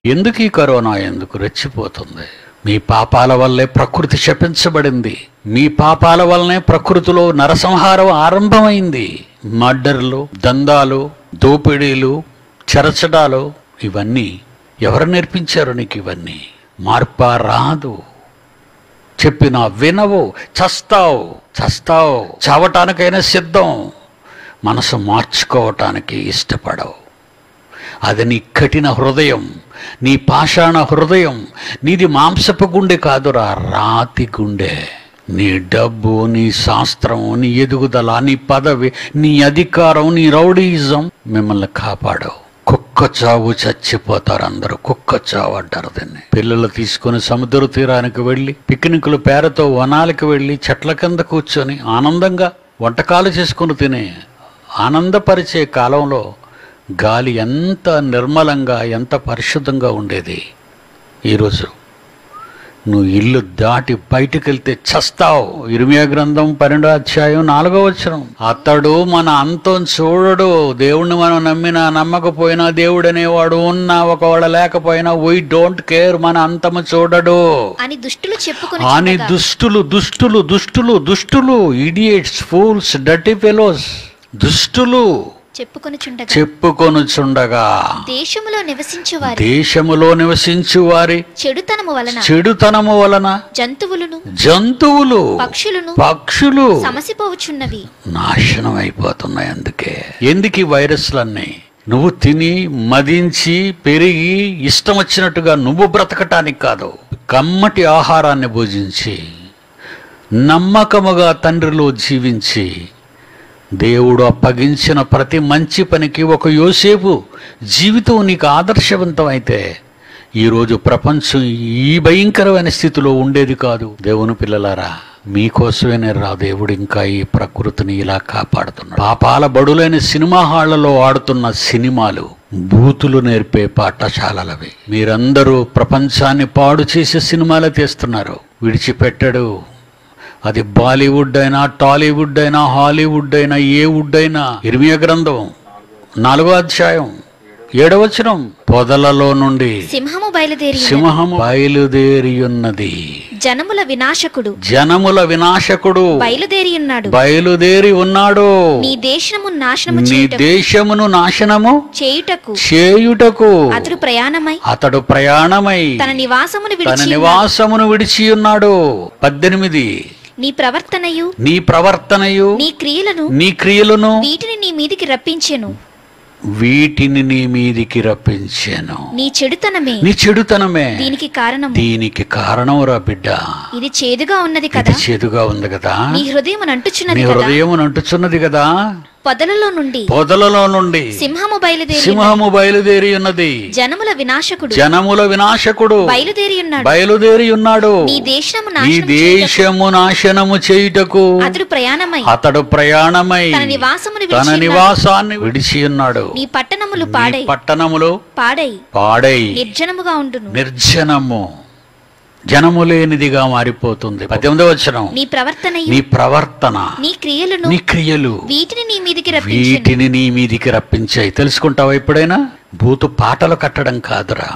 ఎందుకు ఈ కరోనా ఎందుకు రెచ్చిపోతుంది మీ పాపాల వల్లే ప్రకృతి శపించబడింది మీ పాపాల వల్లనే ప్రకృతిలో నరసంహారం ఆరంభమైంది మర్డర్లు దందాలు దోపిడీలు చెరచడాలు ఇవన్నీ ఎవరు నేర్పించారు నీకు ఇవన్నీ మార్పా రాదు చెప్పినా వినవు చస్తావు చస్తావు చావటానికైనా సిద్ధం మనసు మార్చుకోవటానికి ఇష్టపడవు అది నీ కఠిన హృదయం నీ పాషాణ హృదయం నీది మాంసపు గుండె కాదురా రాతి గుండె నీ డబ్బు నీ శాస్త్రం నీ ఎదుగుదల నీ పదవి నీ అధికారం నీ రౌడీయిజం మిమ్మల్ని కాపాడవు కుక్క చావు చచ్చిపోతారు అందరూ కుక్క చావు అంటారు దీన్ని పిల్లలు తీసుకొని సముద్ర తీరానికి వెళ్ళి పిక్నిక్లు పేరతో వనాలకు వెళ్ళి చెట్ల కింద కూర్చొని ఆనందంగా వంటకాలు చేసుకుని తినే ఆనందపరిచే కాలంలో గాలి ఎంత నిర్మలంగా ఎంత పరిశుద్ధంగా ఉండేది ఈరోజు నువ్వు ఇల్లు దాటి బయటికి వెళ్తే చస్తావు ఇరిమియా గ్రంథం పన్నెండో అధ్యాయం నాలుగో వచనం అతడు మన అంతం చూడడు దేవుణ్ణి మనం నమ్మినా నమ్మకపోయినా దేవుడు అనేవాడు ఉన్నా ఒకవేళ లేకపోయినా వై డోంట్ కేర్ మన అంతము చూడడు అని దుష్టులు చెప్పుకొని అని దుష్టులు దుష్టులు దుష్టులు దుష్టులు ఇడియట్స్ ఫూల్స్ డర్టీ ఫెలోస్ దుష్టులు చెప్పుకొని చుండగా చెప్పుకొనుచుండగా దేశములో నివసించు వారి దేశములో నివసించు వారి చెడుతనము వలన చెడుతనము వలన జంతువులను జంతువులు పక్షులను పక్షులు సమసిపోవచున్నవి నాశనం అయిపోతున్నాయి అందుకే ఎందుకు ఈ వైరస్లన్నీ నువ్వు తిని మదించి పెరిగి ఇష్టం వచ్చినట్టుగా నువ్వు బ్రతకటానికి కాదు కమ్మటి ఆహారాన్ని భుజించి నమ్మకముగా తండ్రిలో జీవించి దేవుడు అప్పగించిన ప్రతి మంచి పనికి ఒక యోసేపు జీవితం నీకు ఆదర్శవంతం అయితే ఈరోజు ప్రపంచం ఈ భయంకరమైన స్థితిలో ఉండేది కాదు దేవుని పిల్లలారా మీకోసమేనే రా దేవుడు ఇంకా ఈ ప్రకృతిని ఇలా కాపాడుతున్నాడు పాపాల బడులైన సినిమా హాళ్లలో ఆడుతున్న సినిమాలు బూతులు నేర్పే పాఠశాలలవి మీరందరూ ప్రపంచాన్ని పాడు చేసే సినిమాలే తీస్తున్నారు విడిచిపెట్టడు అది బాలీవుడ్ అయినా టాలీవుడ్ అయినా హాలీవుడ్ అయినా ఏ వుడ్ అయినా ఇర్మియా గ్రంథం నాలుగో అధ్యాయం ఏడవచనం పొదలలో నుండి సింహము బయలుదేరి సింహము బయలుదేరి ఉన్నది జనముల వినాశకుడు జనముల వినాశకుడు బయలుదేరి ఉన్నాడు బయలుదేరి ఉన్నాడు నీ దేశము నాశనము నీ చేయుటకు దేశమును నాశనము చేయుటకు చేయుటకు అతడు ప్రయాణమై అతడు ప్రయాణమై తన నివాసమును తన విడిచి నివాసమును విడిచి ఉన్నాడు పద్దెనిమిది నీ ప్రవర్తనయు నీ ప్రవర్తనయు నీ క్రియలను నీ క్రియలను వీటిని నీ మీదికి రప్పించెను వీటిని నీ మీదికి రప్పించాను నీ చెడుతనమే నీ చెడుతనమే దీనికి కారణము దీనికి కారణం రా బిడ్డ ఇది చేదుగా ఉన్నది ఇది కదా చేదుగా ఉంది కదా నీ హృదయం నీ అంటుచున్నది కదా హృదయం అంటుచున్నది కదా పొదలలో నుండి పొదలలో నుండి సింహము బయలుదేరి సింహము బయలుదేరి ఉన్నది జనముల వినాశకుడు జనముల వినాశకుడు బయలుదేరి ఉన్నాడు బయలుదేరి ఉన్నాడు నీ దేశము ఈ నాశనము చేయుటకు దేశము నాశనము చేయుటకు అతడు ప్రయాణమై అతడు ప్రయాణమై తన నివాసమును తన విడిచి ఉన్నాడు. నివాసాన్ని విడిచి ఉన్నాడు నీ పట్టణములు నీ పాడై పట్టణములు పాడై పాడై నిర్జనముగా ఉండును నిర్జనము జనము లేనిదిగా మారిపోతుంది పద్దెనిమిదో వచనం నీ ప్రవర్తనయు నీ ప్రవర్తన నీ క్రియలను నీ క్రియలు వీటిని నీ మీదికి రప్పించెను వీటిని నీ మీదికి రప్పించాయి తెలుసుకుంటావా ఎప్పుడైనా బూతు పాటలు కట్టడం కాదురా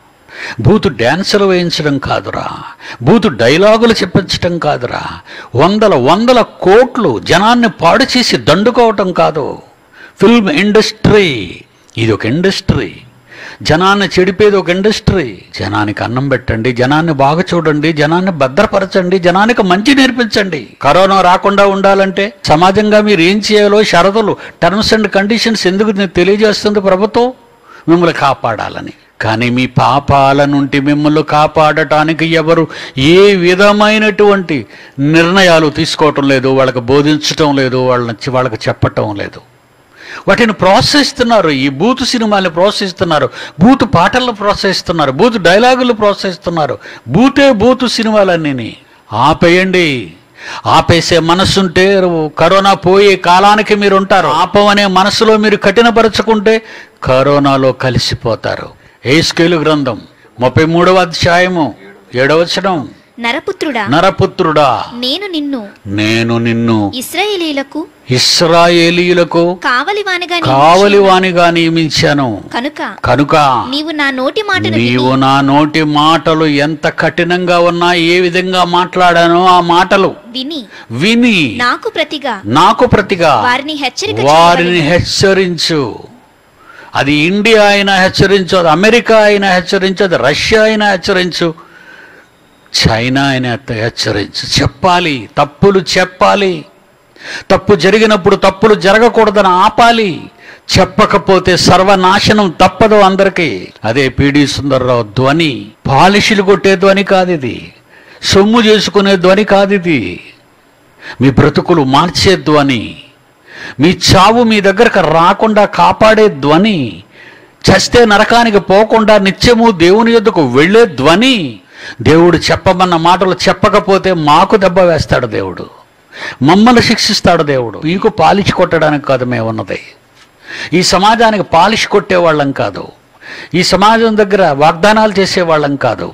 బూతు డ్యాన్సులు వేయించడం కాదురా బూతు డైలాగులు చెప్పించడం కాదురా వందల వందల కోట్లు జనాన్ని పాడు చేసి దండుకోవటం కాదు ఫిల్మ్ ఇండస్ట్రీ ఇది ఒక ఇండస్ట్రీ జనాన్ని చెడిపేది ఒక ఇండస్ట్రీ జనానికి అన్నం పెట్టండి జనాన్ని బాగా చూడండి జనాన్ని భద్రపరచండి జనానికి మంచి నేర్పించండి కరోనా రాకుండా ఉండాలంటే సమాజంగా మీరు ఏం చేయాలో షరతులు టర్మ్స్ అండ్ కండిషన్స్ ఎందుకు నేను తెలియజేస్తుంది ప్రభుత్వం మిమ్మల్ని కాపాడాలని కానీ మీ పాపాల నుండి మిమ్మల్ని కాపాడటానికి ఎవరు ఏ విధమైనటువంటి నిర్ణయాలు తీసుకోవటం లేదు వాళ్ళకి బోధించటం లేదు వాళ్ళని వాళ్ళకి చెప్పటం లేదు వాటిని ప్రోత్సహిస్తున్నారు ఈ బూతు సినిమాని ప్రోత్సహిస్తున్నారు బూతు పాటలను ప్రోత్సహిస్తున్నారు బూతు డైలాగులు ప్రోత్సహిస్తున్నారు బూతే బూతు సినిమాలన్నీ ఆపేయండి ఆపేసే మనస్సుంటే కరోనా పోయే కాలానికి మీరు ఉంటారు ఆపమనే మనసులో మీరు కఠినపరచుకుంటే కరోనాలో కలిసిపోతారు ఏస్కేలు గ్రంథం ముప్పై మూడవ అధ్యాయము ఏడవచనం నరపుత్రుడా నరపుత్రుడా నేను నిన్ను నేను నిన్ను ఇస్రాయేలీలకు ఇస్రాయేలీయులకు కావలివానిగా కావలివానిగా నియమించాను కనుక కనుక నీవు నా నోటి మాటను నీవు నా నోటి మాటలు ఎంత కఠినంగా ఉన్నా ఏ విధంగా మాట్లాడానో ఆ మాటలు విని విని నాకు ప్రతిగా నాకు ప్రతిగా వారిని హెచ్చరిక వారిని హెచ్చరించు అది ఇండియా అయినా హెచ్చరించు అది అమెరికా అయినా హెచ్చరించు అది రష్యా అయినా హెచ్చరించు చైనా అయినా హెచ్చరించు చెప్పాలి తప్పులు చెప్పాలి తప్పు జరిగినప్పుడు తప్పులు జరగకూడదని ఆపాలి చెప్పకపోతే సర్వనాశనం తప్పదు అందరికీ అదే పిడి సుందర్రావు ధ్వని పాలిషులు కొట్టే ధ్వని కాదు ఇది సొమ్ము చేసుకునే ధ్వని కాదు ఇది మీ బ్రతుకులు మార్చే ధ్వని మీ చావు మీ దగ్గరకు రాకుండా కాపాడే ధ్వని చస్తే నరకానికి పోకుండా నిత్యము దేవుని యొద్దకు వెళ్ళే ధ్వని దేవుడు చెప్పమన్న మాటలు చెప్పకపోతే మాకు దెబ్బ వేస్తాడు దేవుడు మమ్మల్ని శిక్షిస్తాడు దేవుడు మీకు పాలిష్ కొట్టడానికి కాదు మేము ఉన్నది ఈ సమాజానికి పాలిష్ కొట్టేవాళ్ళం కాదు ఈ సమాజం దగ్గర వాగ్దానాలు చేసేవాళ్ళం కాదు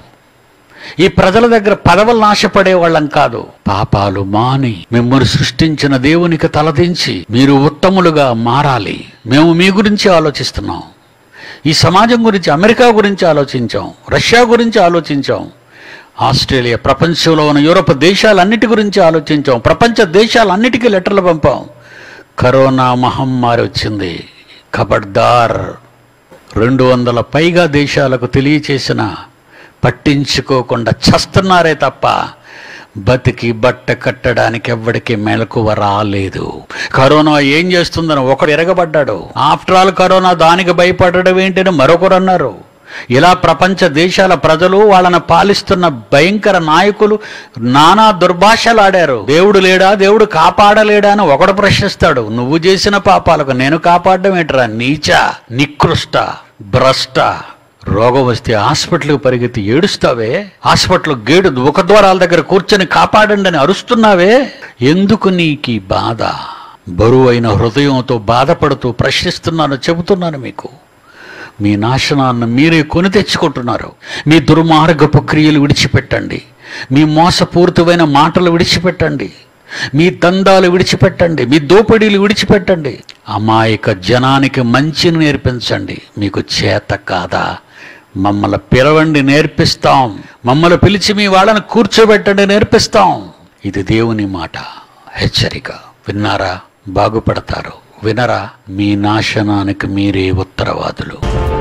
ఈ ప్రజల దగ్గర పదవులు నాశపడే వాళ్ళం కాదు పాపాలు మాని మిమ్మల్ని సృష్టించిన దేవునికి తలదించి మీరు ఉత్తములుగా మారాలి మేము మీ గురించి ఆలోచిస్తున్నాం ఈ సమాజం గురించి అమెరికా గురించి ఆలోచించాం రష్యా గురించి ఆలోచించాం ఆస్ట్రేలియా ప్రపంచంలో ఉన్న యూరోప్ దేశాలన్నిటి గురించి ఆలోచించాం ప్రపంచ దేశాలన్నిటికీ లెటర్లు పంపాం కరోనా మహమ్మారి వచ్చింది ఖబర్దార్ రెండు వందల పైగా దేశాలకు తెలియచేసిన పట్టించుకోకుండా చస్తున్నారే తప్ప బతికి బట్ట కట్టడానికి ఎవ్వడికి మెలకువ రాలేదు కరోనా ఏం చేస్తుందని ఒకడు ఎరగబడ్డాడు ఆఫ్టర్ ఆల్ కరోనా దానికి భయపడడం ఏంటని మరొకరు అన్నారు ఇలా ప్రపంచ దేశాల ప్రజలు వాళ్ళని పాలిస్తున్న భయంకర నాయకులు నానా దుర్భాషలాడారు దేవుడు లేడా దేవుడు కాపాడలేడా అని ఒకడు ప్రశ్నిస్తాడు నువ్వు చేసిన పాపాలకు నేను కాపాడడం ఏంట్రా నీచ నికృష్ట భ్రష్ట రోగం వస్తే హాస్పిటల్కి పరిగెత్తి ఏడుస్తావే హాస్పిటల్ గేడు ద్వారాల దగ్గర కూర్చొని కాపాడండి అని అరుస్తున్నావే ఎందుకు నీకు ఈ బాధ బరువైన హృదయంతో బాధపడుతూ ప్రశ్నిస్తున్నాను చెబుతున్నాను మీకు మీ నాశనాన్ని మీరే కొని తెచ్చుకుంటున్నారు మీ దుర్మార్గపు క్రియలు విడిచిపెట్టండి మీ మోసపూరితమైన మాటలు విడిచిపెట్టండి మీ దందాలు విడిచిపెట్టండి మీ దోపిడీలు విడిచిపెట్టండి అమాయక జనానికి మంచిని నేర్పించండి మీకు చేత కాదా మమ్మల్ని పిలవండి నేర్పిస్తాం మమ్మల్ని పిలిచి మీ వాళ్ళని కూర్చోబెట్టండి నేర్పిస్తాం ఇది దేవుని మాట హెచ్చరిక విన్నారా బాగుపడతారు వినరా మీ నాశనానికి మీరే ఉత్తరవాదులు